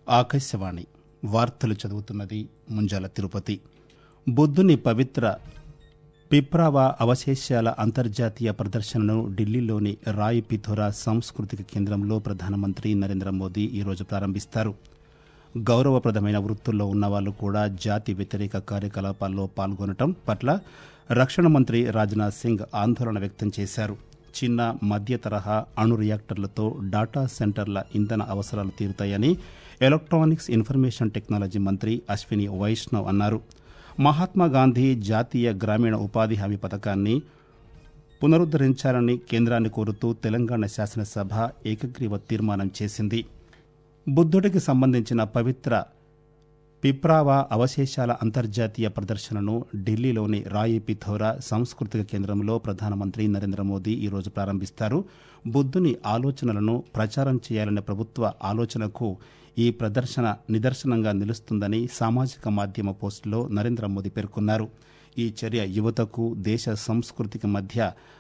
ఆకాశవాణి వార్తలు చదువుతున్నది ముంజాల తిరుపతి బుద్ధుని పవిత్ర పిప్రావా అవశేషాల అంతర్జాతీయ ప్రదర్శనను ఢిల్లీలోని రాయ్ పిథోరా సాంస్కృతిక కేంద్రంలో ప్రధానమంత్రి నరేంద్ర మోదీ ఈరోజు ప్రారంభిస్తారు గౌరవప్రదమైన వృత్తుల్లో ఉన్నవాళ్లు కూడా జాతి వ్యతిరేక కార్యకలాపాల్లో పాల్గొనటం పట్ల రక్షణ మంత్రి రాజ్నాథ్ సింగ్ ఆందోళన వ్యక్తం చేశారు చిన్న మధ్య తరహా అణు రియాక్టర్లతో డాటా సెంటర్ల ఇంధన అవసరాలు తీరుతాయని ఎలక్ట్రానిక్స్ ఇన్ఫర్మేషన్ టెక్నాలజీ మంత్రి అశ్విని వైష్ణవ్ అన్నారు మహాత్మా గాంధీ జాతీయ గ్రామీణ ఉపాధి హామీ పథకాన్ని పునరుద్దరించాలని కేంద్రాన్ని కోరుతూ తెలంగాణ శాసనసభ ఏకగ్రీవ తీర్మానం చేసింది బుద్ధుడికి సంబంధించిన పవిత్ర పిప్రావా అవశేషాల అంతర్జాతీయ ప్రదర్శనను ఢిల్లీలోని రాయి పిథోరా సాంస్కృతిక కేంద్రంలో ప్రధానమంత్రి నరేంద్ర మోదీ ఈరోజు ప్రారంభిస్తారు బుద్ధుని ఆలోచనలను ప్రచారం చేయాలనే ప్రభుత్వ ఆలోచనకు ఈ ప్రదర్శన నిదర్శనంగా నిలుస్తుందని సామాజిక మాధ్యమ పోస్టులో నరేంద్ర మోదీ పేర్కొన్నారు ఈ చర్య యువతకు దేశ సంస్కృతికి మధ్య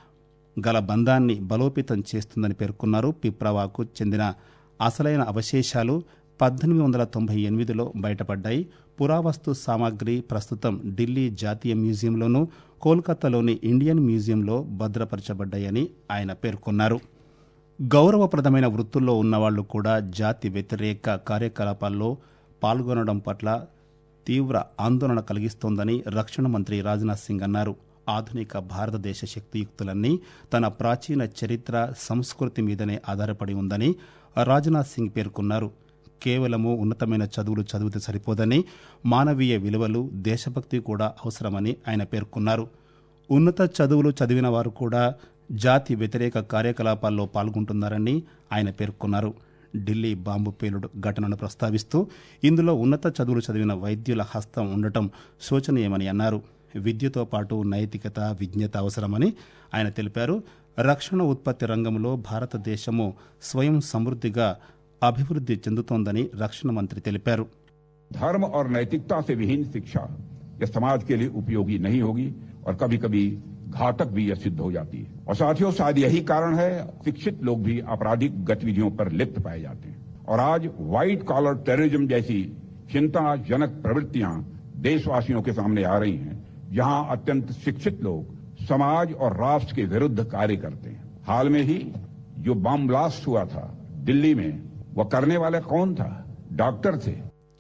గల బంధాన్ని బలోపేతం చేస్తుందని పేర్కొన్నారు పిప్రావాకు చెందిన అసలైన అవశేషాలు పద్దెనిమిది వందల తొంభై ఎనిమిదిలో బయటపడ్డాయి పురావస్తు సామాగ్రి ప్రస్తుతం ఢిల్లీ జాతీయ మ్యూజియంలోనూ కోల్కతాలోని ఇండియన్ మ్యూజియంలో భద్రపరచబడ్డాయని ఆయన పేర్కొన్నారు గౌరవప్రదమైన వృత్తుల్లో ఉన్నవాళ్లు కూడా జాతి వ్యతిరేక కార్యకలాపాల్లో పాల్గొనడం పట్ల తీవ్ర ఆందోళన కలిగిస్తోందని రక్షణ మంత్రి రాజ్నాథ్ సింగ్ అన్నారు ఆధునిక భారతదేశ శక్తియుక్తులన్నీ తన ప్రాచీన చరిత్ర సంస్కృతి మీదనే ఆధారపడి ఉందని రాజ్నాథ్ సింగ్ పేర్కొన్నారు కేవలము ఉన్నతమైన చదువులు చదివితే సరిపోదని మానవీయ విలువలు దేశభక్తి కూడా అవసరమని ఆయన పేర్కొన్నారు ఉన్నత చదువులు చదివిన వారు కూడా జాతి వ్యతిరేక కార్యకలాపాల్లో పాల్గొంటున్నారని ఆయన పేర్కొన్నారు ఢిల్లీ బాంబు పేలుడు ఘటనను ప్రస్తావిస్తూ ఇందులో ఉన్నత చదువులు చదివిన వైద్యుల హస్తం ఉండటం శోచనీయమని అన్నారు విద్యతో పాటు నైతికత విజ్ఞత అవసరమని ఆయన తెలిపారు రక్షణ ఉత్పత్తి రంగంలో భారతదేశము స్వయం సమృద్ధిగా అభివృద్ధి చెందుతోందని రక్షణ మంత్రి తెలిపారు धर्म और नैतिकता से विहीन शिक्षा यह समाज के लिए उपयोगी नहीं होगी और कभी कभी घातक भी यह सिद्ध हो जाती है और साथियों शायद यही कारण है शिक्षित लोग भी आपराधिक गतिविधियों पर लिप्त पाए जाते हैं और आज व्हाइट कॉलर टेररिज्म जैसी चिंताजनक प्रवृत्तियां देशवासियों के सामने आ रही हैं जहां अत्यंत शिक्षित लोग समाज और राष्ट्र के विरुद्ध कार्य करते हैं हाल में ही जो बम ब्लास्ट हुआ था दिल्ली में वह करने वाला कौन था डॉक्टर थे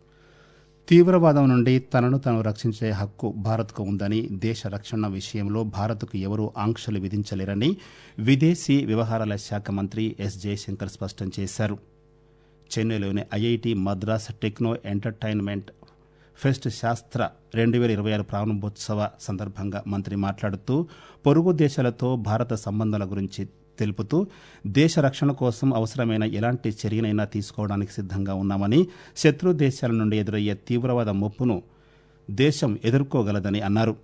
తీవ్రవాదం నుండి తనను తాను రక్షించే హక్కు భారత్కు ఉందని దేశ రక్షణ విషయంలో భారత్కు ఎవరూ ఆంక్షలు విధించలేరని విదేశీ వ్యవహారాల శాఖ మంత్రి ఎస్ జయశంకర్ స్పష్టం చేశారు చెన్నైలోని IIT Madras techno entertainment fest Shaastra రెండు వేల ఇరవై ఆరు ప్రారంభోత్సవ సందర్భంగా మంత్రి మాట్లాడుతూ పొరుగు దేశాలతో భారత సంబంధాల గురించి తెలుపుతూ దేశ రక్షణ కోసం అవసరమైన ఎలాంటి చర్యనైనా తీసుకోవడానికి సిద్ధంగా ఉన్నామని శత్రు దేశాల నుండి ఎదురయ్యే తీవ్రవాద ముప్పును దేశం ఎదుర్కోగలదని అన్నారు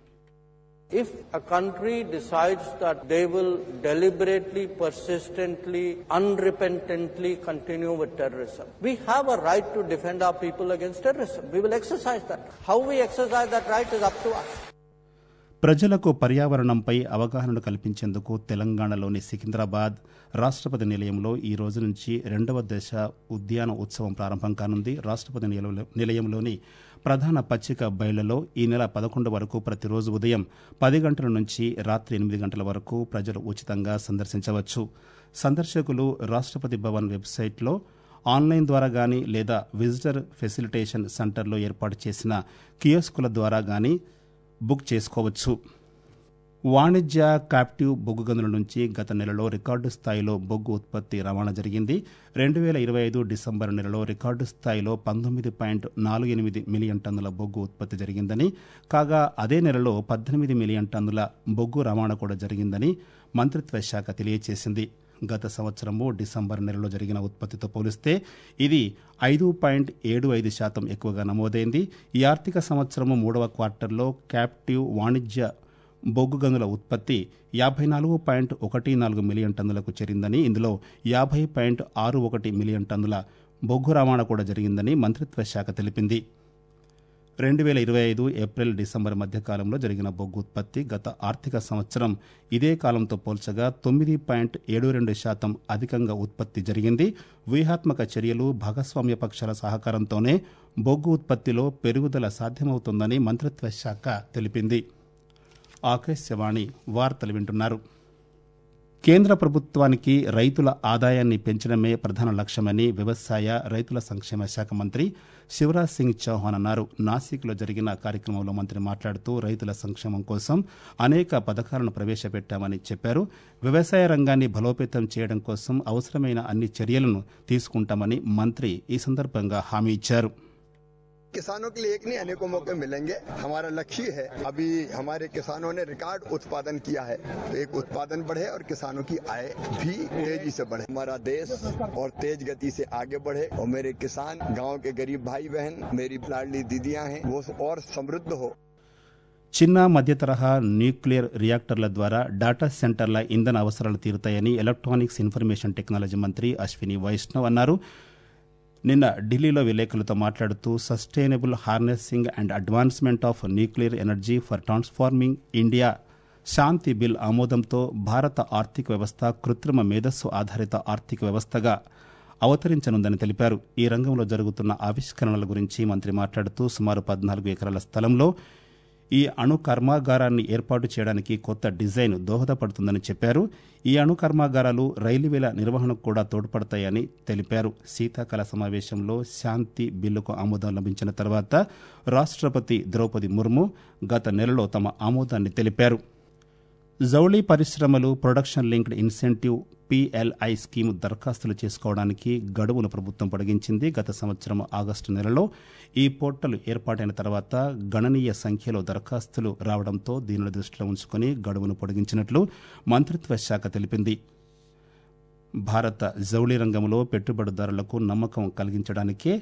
If a country decides that they will deliberately, persistently, unrepentantly continue with terrorism, we have a right to defend our people against terrorism. We will exercise that. How we exercise that right is up to us. ప్రజలకు పర్యావరణంపై అవగాహనను కల్పించేందుకు తెలంగాణలోని సికింద్రాబాద్ రాష్ట్రపతి నిలయంలో ఈ రోజు నుంచి రెండవ దశ ఉద్యాన ఉత్సవం ప్రారంభం కానుంది రాష్ట్రపతి నిలయంలో- నిలయంలోని ప్రధాన పచ్చిక బయళ్లలో ఈ నెల పదకొండు వరకు ప్రతిరోజు ఉదయం పది గంటల నుంచి రాత్రి ఎనిమిది గంటల వరకు ప్రజలు ఉచితంగా సందర్శించవచ్చు సందర్శకులు రాష్ట్రపతి భవన్ వెబ్సైట్లో ఆన్లైన్ ద్వారా గాని లేదా విజిటర్ ఫెసిలిటేషన్ సెంటర్లో ఏర్పాటు చేసిన కియోస్కుల ద్వారా గాని బుక్ చేసుకోవచ్చు వాణిజ్య క్యాప్టివ్ బొగ్గు గనుల నుంచి గత నెలలో రికార్డు స్థాయిలో బొగ్గు ఉత్పత్తి రవాణా జరిగింది రెండు వేల ఇరవై ఐదు డిసెంబర్ నెలలో రికార్డు స్థాయిలో పంతొమ్మిది పాయింట్ నాలుగు ఎనిమిది మిలియన్ టన్నుల బొగ్గు ఉత్పత్తి జరిగిందని కాగా అదే నెలలో పద్దెనిమిది మిలియన్ టన్నుల బొగ్గు రవాణా కూడా జరిగిందని మంత్రిత్వ శాఖ తెలియజేసింది గత సంవత్సరము డిసెంబర్ నెలలో జరిగిన ఉత్పత్తితో పోలిస్తే ఇది ఐదు పాయింట్ ఏడు ఐదు శాతం ఎక్కువగా నమోదైంది ఈ ఆర్థిక సంవత్సరము మూడవ క్వార్టర్లో క్యాప్టివ్ వాణిజ్య బొగ్గు గనుల ఉత్పత్తి యాభై నాలుగు పాయింట్ ఒకటి నాలుగు మిలియన్ టన్నులకు చేరిందని ఇందులో యాభై పాయింట్ ఆరు ఒకటి మిలియన్ టన్నుల బొగ్గు రవాణా కూడా జరిగిందని మంత్రిత్వ శాఖ తెలిపింది రెండు వేల ఇరవై ఐదు ఏప్రిల్ డిసెంబర్ మధ్య కాలంలో జరిగిన బొగ్గు ఉత్పత్తి గత ఆర్థిక సంవత్సరం ఇదే కాలంతో పోల్చగా తొమ్మిది పాయింట్ ఏడు రెండు శాతం అధికంగా ఉత్పత్తి జరిగింది వ్యూహాత్మక చర్యలు భాగస్వామ్య పక్షాల సహకారంతోనే బొగ్గు ఉత్పత్తిలో పెరుగుదల సాధ్యమవుతుందని మంత్రిత్వ శాఖ తెలిపింది ఆకాశవాణి వార్తలు వింటున్నారు కేంద్ర ప్రభుత్వానికి రైతుల ఆదాయాన్ని పెంచడమే ప్రధాన లక్ష్యమని వ్యవసాయ రైతుల సంక్షేమ శాఖ మంత్రి శివరాజ్ సింగ్ చౌహాన్ అన్నారు నాసిక్లో జరిగిన కార్యక్రమంలో మంత్రి మాట్లాడుతూ రైతుల సంక్షేమం కోసం అనేక పథకాలను ప్రవేశపెట్టామని చెప్పారు వ్యవసాయ రంగాన్ని బలోపేతం చేయడం కోసం అవసరమైన అన్ని చర్యలను తీసుకుంటామని మంత్రి ఈ సందర్భంగా హామీ ఇచ్చారు किसानों के लिए एक नहीं अनेकों मौके मिलेंगे हमारा लक्ष्य है अभी हमारे किसानों ने रिकॉर्ड उत्पादन किया है तो एक उत्पादन बढ़े और किसानों की आय भी तेजी से बढ़े हमारा देश और तेज गति से आगे बढ़े और मेरे किसान गांव के गरीब भाई बहन मेरी लाडली दीदियां हैं वो और समृद्ध हो చిన్న మధ్య తరహా న్యూక్లియర్ రియాక్టర్ల ద్వారా డేటా సెంటర్ల ఇంధన అవసరాలు తీరుతాయని ఎలక్ట్రానిక్స్ ఇన్ఫర్మేషన్ టెక్నాలజీ మంత్రి అశ్విని వైష్ణవ్ అన్నారు నిన్న ఢిల్లీలో విలేకరులతో మాట్లాడుతూ sustainable harnessing and advancement of nuclear energy for transforming India Shanti bill ఆమోదంతో భారత ఆర్థిక వ్యవస్థ కృత్రిమ మేధస్సు ఆధారిత ఆర్థిక వ్యవస్థగా అవతరించనుందని తెలిపారు ఈ రంగంలో జరుగుతున్న ఆవిష్కరణల గురించి మంత్రి మాట్లాడుతూ సుమారు పద్నాలుగు ఎకరాల స్థలంలో ఈ అణు కర్మాగారాన్ని ఏర్పాటు చేయడానికి కొత్త డిజైన్ దోహదపడుతుందని చెప్పారు ఈ అణు కర్మాగారాలు రైల్వేల నిర్వహణకు కూడా తోడ్పడతాయని తెలిపారు శీతాకాల సమావేశంలో శాంతి బిల్లుకు ఆమోదం లభించిన తర్వాత రాష్ట్రపతి ద్రౌపది ముర్ము గత నెలలో తమ ఆమోదాన్ని తెలిపారు జౌళి పరిశ్రమలు production linked incentive PLI scheme దరఖాస్తులు చేసుకోవడానికి గడువును ప్రభుత్వం పొడిగించింది గత సంవత్సరం ఆగస్టు నెలలో ఈ పోర్టల్ ఏర్పాటైన తర్వాత గణనీయ సంఖ్యలో దరఖాస్తులు రావడంతో దీనిని దృష్టిలో ఉంచుకుని గడువును పొడిగించినట్లు మంత్రిత్వ శాఖ తెలిపింది భారత జౌళి రంగంలో పెట్టుబడిదారులకు నమ్మకం కలిగించడానికే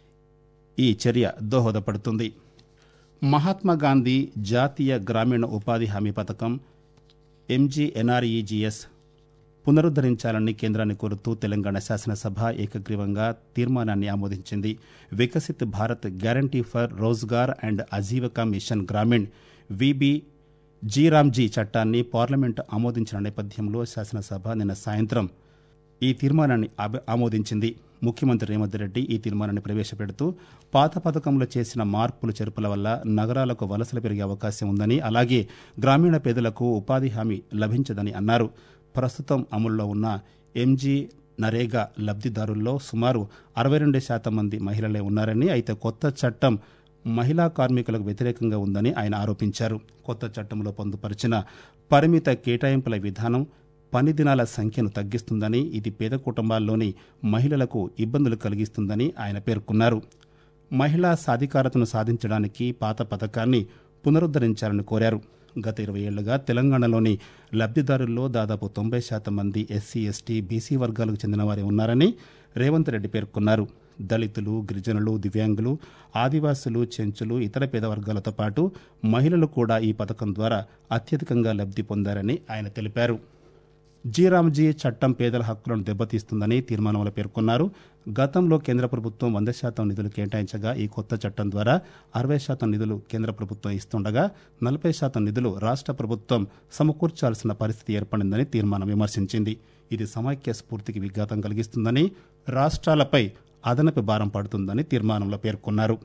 ఈ చర్య దోహదపడుతుంది మహాత్మా గాంధీ జాతీయ గ్రామీణ ఉపాధి హామీ పథకం ఎంజీఎన్ఆర్ఈజీఎస్ పునరుద్దరించాలని కేంద్రాన్ని కోరుతూ తెలంగాణ శాసనసభ ఏకగ్రీవంగా తీర్మానాన్ని ఆమోదించింది Viksit Bharat guarantee for Rozgar and Ajeevika mission Gramin VB G RAM G చట్టాన్ని పార్లమెంటు ఆమోదించిన నేపథ్యంలో శాసనసభ నిన్న సాయంత్రం ఈ తీర్మానాన్ని ఆమోదించింది ముఖ్యమంత్రి రేవంత్ రెడ్డి ఈ తీర్మానాన్ని ప్రవేశపెడుతూ పాత పథకంలో చేసిన మార్పులు చేర్పుల వల్ల నగరాలకు వలసలు పెరిగే అవకాశం ఉందని అలాగే గ్రామీణ పేదలకు ఉపాధి హామీ లభించదని అన్నారు ప్రస్తుతం అమల్లో ఉన్న ఎంజీ నరేగా లబ్దిదారుల్లో సుమారు అరవై రెండు శాతం మంది మహిళలే ఉన్నారని అయితే కొత్త చట్టం మహిళా కార్మికులకు వ్యతిరేకంగా ఉందని ఆయన ఆరోపించారు కొత్త చట్టంలో పొందుపరిచిన పరిమిత కేటాయింపుల విధానం పని దినాల సంఖ్యను తగ్గిస్తుందని ఇది పేద కుటుంబాల్లోని మహిళలకు ఇబ్బందులు కలిగిస్తుందని ఆయన పేర్కొన్నారు మహిళా సాధికారతను సాధించడానికి పాత పథకాన్ని పునరుద్దరించాలని కోరారు గత ఇరవై ఏళ్లుగా తెలంగాణలోని లబ్దిదారుల్లో దాదాపు తొంభై శాతం మంది ఎస్సీ ఎస్టీ బీసీ వర్గాలకు చెందిన వారే ఉన్నారని రేవంత్ రెడ్డి పేర్కొన్నారు దళితులు గిరిజనులు దివ్యాంగులు ఆదివాసులు చెంచులు ఇతర పేద వర్గాలతో పాటు మహిళలు కూడా ఈ పథకం ద్వారా అత్యధికంగా లబ్ది పొందారని ఆయన తెలిపారు జీరామ్జీ చట్టం పేదల హక్కులను దెబ్బతీస్తుందని తీర్మానంలో పేర్కొన్నారు గతంలో కేంద్ర ప్రభుత్వం వంద శాతం నిధులు కేటాయించగా ఈ కొత్త చట్టం ద్వారా అరవై శాతం నిధులు కేంద్ర ప్రభుత్వం ఇస్తుండగా నలభై శాతం నిధులు రాష్ట్ర ప్రభుత్వం సమకూర్చాల్సిన పరిస్థితి ఏర్పడిందని తీర్మానం విమర్శించింది ఇది సమైక్య స్ఫూర్తికి విఘాతం కలిగిస్తుందని రాష్ట్రాలపై అదనపు భారం పడుతుందని తీర్మానంలో పేర్కొన్నారు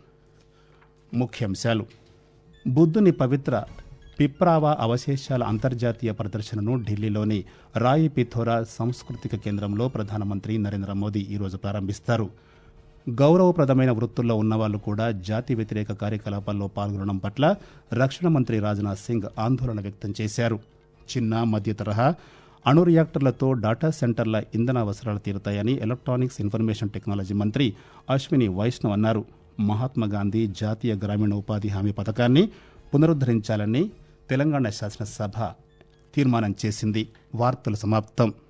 ముఖ్యాంశాలు బుద్ధుని పవిత్ర పిప్రావా అవశేషాల అంతర్జాతీయ ప్రదర్శనను ఢిల్లీలోని రాయి పిథోరా సాంస్కృతిక కేంద్రంలో ప్రధానమంత్రి నరేంద్ర మోదీ ఈరోజు ప్రారంభిస్తారు గౌరవప్రదమైన వృత్తుల్లో ఉన్నవాళ్లు కూడా జాతి వ్యతిరేక కార్యకలాపాల్లో పాల్గొనడం పట్ల రక్షణ మంత్రి రాజ్నాథ్ సింగ్ ఆందోళన వ్యక్తం చేశారు చిన్న మధ్య తరహా అణు రియాక్టర్లతో డాటా సెంటర్ల ఇంధన అవసరాలు తీరుతాయని ఎలక్ట్రానిక్స్ ఇన్ఫర్మేషన్ టెక్నాలజీ మంత్రి అశ్విని వైష్ణవ్ అన్నారు మహాత్మా గాంధీ జాతీయ గ్రామీణ ఉపాధి హామీ పథకాన్ని పునరుద్దరించాలని తెలంగాణ శాసనసభ తీర్మానం చేసింది వార్తలు సమాప్తం